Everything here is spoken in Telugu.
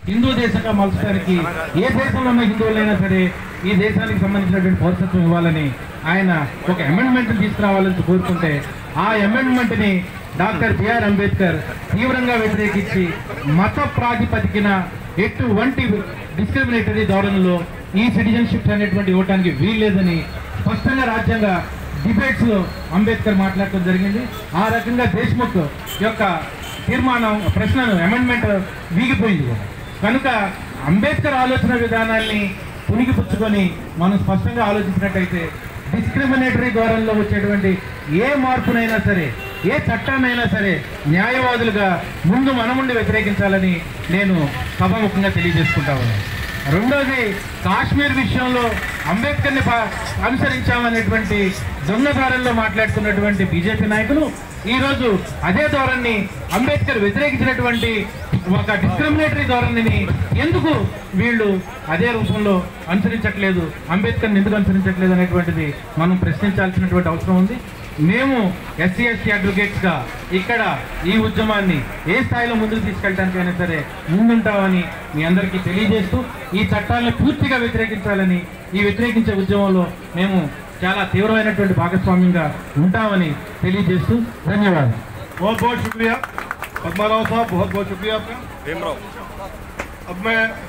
హిందూ దేశంగా మలచడానికి ఏ దేశంలో ఉన్న హిందువులైనా సరే ఈ దేశానికి సంబంధించినటువంటి పౌరసత్వం ఇవ్వాలని ఆయన ఒక అమెండ్మెంట్ తీసుకురావాలని కోరుకుంటే ఆ అమెండ్మెంట్ ని డాక్టర్ బిఆర్ అంబేద్కర్ తీవ్రంగా వ్యతిరేకించి మత ప్రాతిపదికన ఎటువంటి డిస్క్రిమినేటరీ ధోరణిలో ఈ సిటిజన్షిప్ అనేటువంటి ఇవ్వడానికి వీల్లేదని స్పష్టంగా రాజ్యాంగ డిబేట్స్ లో అంబేద్కర్ మాట్లాడటం జరిగింది ఆ రకంగా దేశ్ముఖ్ యొక్క తీర్మానం ప్రశ్నను అమెండ్మెంట్ వీగిపోయింది కూడా కనుక అంబేద్కర్ ఆలోచన విధానాల్ని పుణిగిపుచ్చుకొని మనం స్పష్టంగా ఆలోచించినట్టయితే డిస్క్రిమినేటరీ ధోరణిలో వచ్చేటువంటి ఏ మార్పునైనా సరే ఏ చట్టాన్నైనా సరే న్యాయవాదులుగా ముందు మనముండి వ్యతిరేకించాలని నేను సభాముఖంగా తెలియజేసుకుంటా ఉన్నాను రెండోది కాశ్మీర్ విషయంలో అంబేద్కర్ని పా- అనుసరించామనేటువంటి దొంగ ధోరణిలో మాట్లాడుతున్నటువంటి బీజేపీ నాయకులు ఈ రోజు అదే ధోరణి అంబేద్కర్ వ్యతిరేకించినటువంటి ఒక డిస్క్రిమినేటరీ ధోరణిని ఎందుకు వీళ్ళు అదే రూపంలో అనుసరించట్లేదు అంబేద్కర్ని ఎందుకు అనుసరించట్లేదు అనేటువంటిది మనం ప్రశ్నించాల్సినటువంటి అవసరం ఉంది మేము ఎస్సీ ఎస్టీ అడ్వకేట్స్ గా ఇక్కడ ఈ ఉద్యమాన్ని ఏ స్థాయిలో ముందుకు తీసుకెళ్ళడానికైనా సరే ముందుంటామని మీ అందరికీ తెలియజేస్తూ ఈ చట్టాలను పూర్తిగా వ్యతిరేకించాలని ఈ వ్యతిరేకించే ఉద్యమంలో మేము చాలా తీవ్రమైనటువంటి భాగస్వామ్యంగా ఉంటామని తెలియజేస్తూ ధన్యవాదాలు बहुत बहुत शुक्रिया पद्मा राव साहब बहुत बहुत शुक्रिया आपका अब मैं